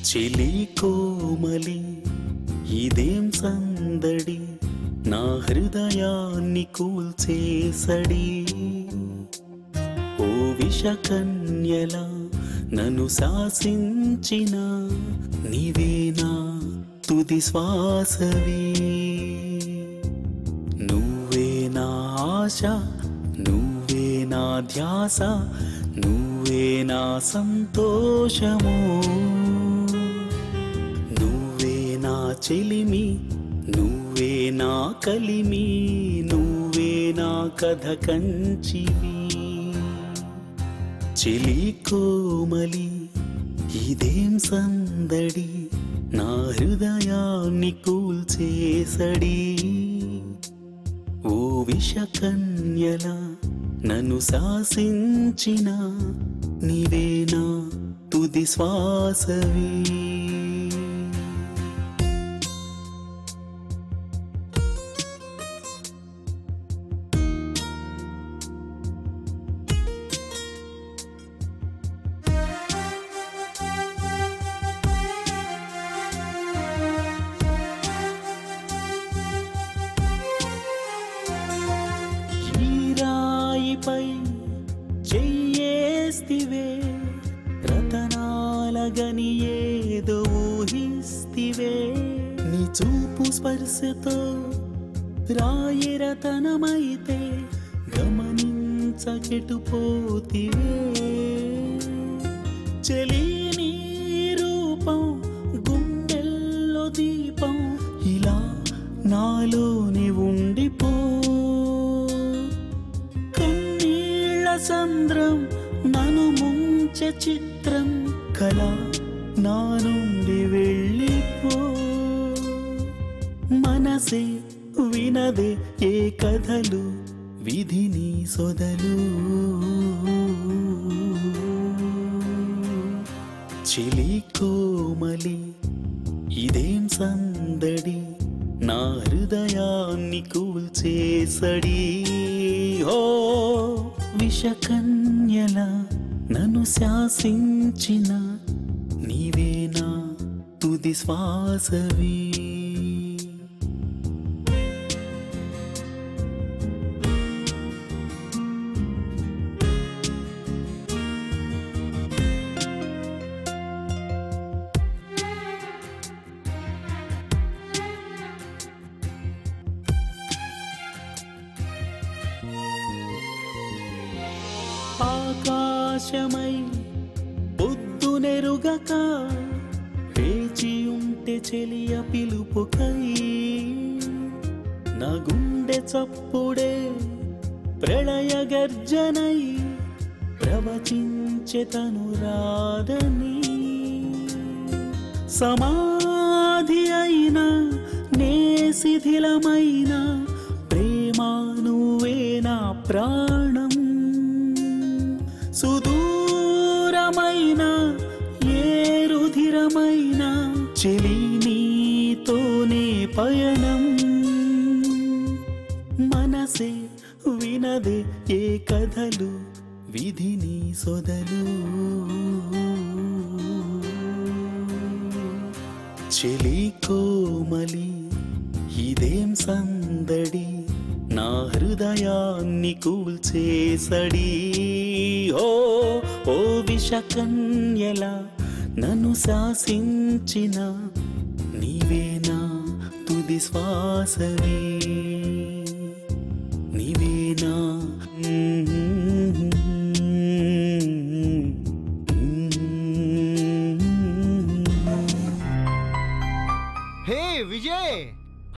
చెలి కోమలి ఇదేం సందడి నా హృదయాన్ని కూల్చేసడి ఓ విషకన్యల నన్ను శాసించిన నీవేనా తుది శ్వాసవి నువ్వే నా ఆశ నువ్వే నా ధ్యాస నువ్వే నా సంతోషము నువ్వే నా చెలిమి నువ్వే నా కలిమి నువ్వే నా కథ కంచివి చెలి కోమలి ఇదేం సందడి నా హృదయాన్ని కూల్చేసడి ఓ విషకన్యల నన్ను శాసించిన నీవేనా తుది శ్వాసవి ఈ రాయిపై చెయ్యేస్తివే రతనాలగని ఏదో ఊహిస్తివే నీ చూపు స్పర్శతో రాయి రతనమైతే గమనించకెటుపోతివే చెలి నీ రూపం గుండెల్లో దీపం ఇలా నాలోని ఉండిపో కన్నీళ్ళ సంద్రం నన్ను ముంచె చిత్రం కల నా నుండి వెళ్ళిపో మనసే వినదే ఏ కథలు విధిని సొదలు చిలి కోమలి ఇదేం సందడి నా హృదయాన్ని కూల్చేసడి ఓ విషకన్యల నన్ను శాసించిన నీవేనా తుది శ్వాసవి ఆకాశమై బొద్దునెరుగక వేచి ఉంటే చెలియ పిలుపుకై నా గుండె చప్పుడే ప్రళయ గర్జనై ప్రవచించెతను రాదని సమాధి అయినా నే శిథిలమైన ప్రేమా నువ్వే నా ప్రాణం సుదూరమైన ఏ రుధిరమైన చెలి నీతోనే పయనం మనసే వినదే ఏ కథలు విధిని సొదలు చెలి కోమలి ఇదేం సందడి నా హృదయాన్ని కూల్చేసడి ఓ ఓ విషకన్యల నన్ను శాసించిన నీవేనా తుది శ్వాసవి నీవేనా